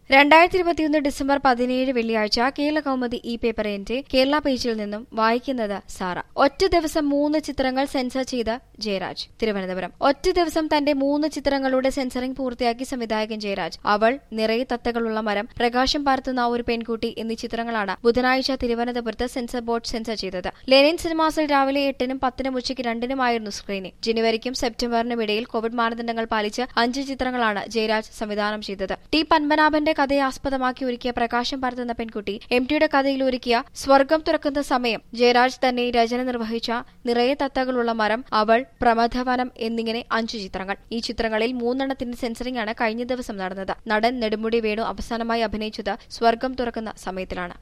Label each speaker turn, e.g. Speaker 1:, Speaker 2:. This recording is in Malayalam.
Speaker 1: രണ്ടായിരത്തി ഇരുപത്തിയൊന്ന് ഡിസംബർ പതിനേഴ് വെള്ളിയാഴ്ച കേരള കൗമുദി ഇ പേപ്പറിന്റെ കേരള പേജിൽ നിന്നും വായിക്കുന്നത് സാറ ഒറ്റ ദിവസം മൂന്ന് ചിത്രങ്ങൾ സെൻസർ ചെയ്ത ജയരാജ് തിരുവനന്തപുരം ഒറ്റ ദിവസം തന്റെ മൂന്ന് ചിത്രങ്ങളുടെ സെൻസറിംഗ് പൂർത്തിയാക്കി സംവിധായകൻ ജയരാജ് അവൾ നിറയെ തത്തകളുള്ള മരം പ്രകാശം പരത്തുന്ന ഒരു പെൺകുട്ടി എന്നീ ചിത്രങ്ങളാണ് ബുധനാഴ്ച തിരുവനന്തപുരത്ത് സെൻസർ ബോർഡ് സെൻസർ ചെയ്തത് ലെനിൻ സിനിമാസിൽ രാവിലെ എട്ടിനും പത്തിനും ഉച്ചയ്ക്ക് രണ്ടിനുമായിരുന്നു സ്ക്രീനിംഗ് ജനുവരിക്കും സെപ്റ്റംബറിനും ഇടയിൽ കോവിഡ് മാനദണ്ഡങ്ങൾ പാലിച്ച് അഞ്ച് ചിത്രങ്ങളാണ് ജയരാജ് സംവിധാനം ചെയ്തത് ടി പത്മനാഭന്റെ കഥയെ ആസ്പദമാക്കി ഒരുക്കിയ പ്രകാശം പരത്തുന്ന പെൺകുട്ടി എം ടിയുടെ കഥയിൽ ഒരുക്കിയ സ്വർഗം തുറക്കുന്ന സമയം ജയരാജ് തന്നെ രചന നിർവഹിച്ച നിറയെ തത്തകളുള്ള മരം അവൾ പ്രമഥവനം എന്നിങ്ങനെ അഞ്ചു ചിത്രങ്ങൾ ഈ ചിത്രങ്ങളിൽ മൂന്നെണ്ണത്തിന്റെ സെൻസറിംഗ് ആണ് കഴിഞ്ഞ ദിവസം നടന്നത് നടൻ നെടുമുടി വേണു അവസാനമായി അഭിനയിച്ചത് സ്വർഗം തുറക്കുന്ന സമയത്തിലാണ്